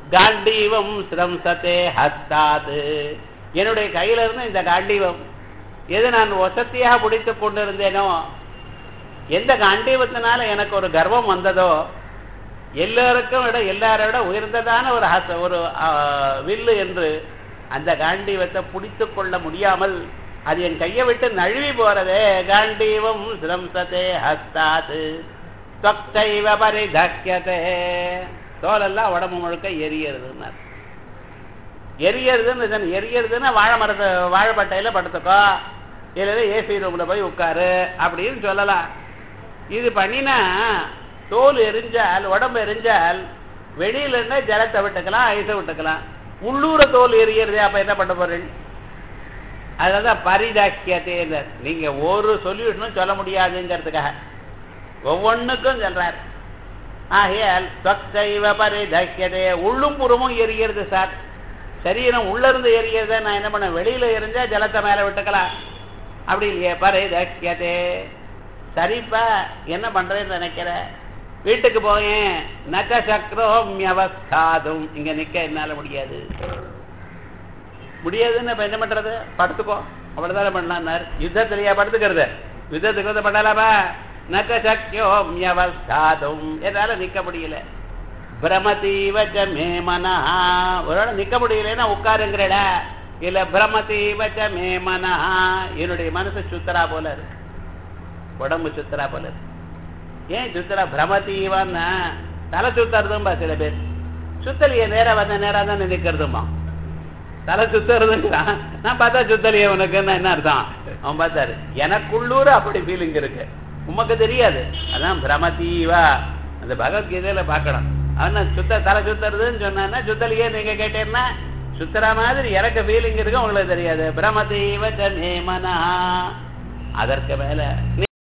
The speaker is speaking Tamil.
காண்டீவம் சிரம்சத்தே ஹஸ்தாது என்னுடைய கையில இருந்து இந்த காண்டீவம் எது நான் வசத்தியாக பிடித்துக் கொண்டிருந்தேனோ எந்த காண்டீவத்தினால எனக்கு ஒரு கர்வம் வந்ததோ எல்லாருக்கும் விட எல்லாரை விட உயர்ந்ததான ஒரு ஹச ஒரு ஆ, வில்லு என்று அந்த காண்டீவத்தை பிடித்து கொள்ள முடியாமல் அது என் கையை விட்டு நழுவி போறதே காண்டீவம் சிரம்சதே ஹஸ்தாது தொக்கைவ பரிதக்கியதே தோலெல்லாம் உடம்பு முழுக்க எரியறதுன்னார் எரியறதுன்னு இதன் எரியறதுன்னா வாழை மரத்தை வாழைப்பட்டையில படுத்துக்கோ இல்லை ஏசி ரூம்ல போய் உட்காரு அப்படின்னு சொல்லலாம் இது பண்ணினா தோல் எரிஞ்சால் உடம்பு எரிஞ்சால் வெளியில இருந்தா ஜலத்தை விட்டுக்கலாம் ஐஸை விட்டுக்கலாம் உள்ளூர தோல் எரியறதே அப்ப என்ன பண்ண போறேன் அதுதான் பரிதாக்கியத்தே நீங்க ஒரு சொல்யூஷனும் சொல்ல முடியாதுங்கிறதுக்காக ஒவ்வொன்றுக்கும் சொல்றார் ஆகையால் சொத்தைவ பரிதாக்கியதே உள்ளும் புறமும் எரியறது சார் சரீரம் உள்ள இருந்து எரியறத நான் என்ன பண்ண வெளியில எரிஞ்சா ஜலத்தை மேல விட்டுக்கலாம் அப்படி இல்லையே பரிதாக்கியதே சரிப்பா என்ன பண்றேன்னு நினைக்கிற வீட்டுக்கு போயேன் நக சக்கரோம்யவஸ்தாதும் இங்க நிக்க என்னால முடியாது முடியாதுன்னு இப்ப என்ன பண்றது படுத்துக்கோ அவ்வளவுதானே பண்ணலான்னார் யுத்தத்திலேயே படுத்துக்கிறது யுத்தத்துக்கு வந்து பண்ணலாமா நக சக்கியோம்யவஸ்தாதும் என்னால நிக்க முடியல பிரமதீவச்ச மே மனா ஒரு நிக்க முடியலன்னா உட்காருங்கிறட இல்ல பிரமதீவச்ச மே மனா என்னுடைய மனசு சுத்தரா போல இருக்கு உடம்பு சுத்தரா போல இருக்கு ஏன் சுத்தரா பிரமதீவன்னா தலை சுத்தறதும்பா சில பேர் சுத்தலிய நேரா வந்த நேரா தான் நிக்கிறதுமா தலை சுத்துறதுங்கிறான் நான் பார்த்தா சுத்தலிய உனக்குன்னா என்ன அர்த்தம் அவன் பார்த்தாரு எனக்குள்ளூர அப்படி ஃபீலிங் இருக்கு உமக்கு தெரியாது அதான் பிரமதீவா அந்த பகவத்கீதையில பார்க்கணும் அவன் சுத்த தலை சுத்துறதுன்னு சொன்னா சுத்தலியே நீங்க கேட்டேன்னா சுத்துற மாதிரி எனக்கு ஃபீலிங் இருக்கு உங்களுக்கு தெரியாது பிரமதீவ ஜனே மனா அதற்கு மேல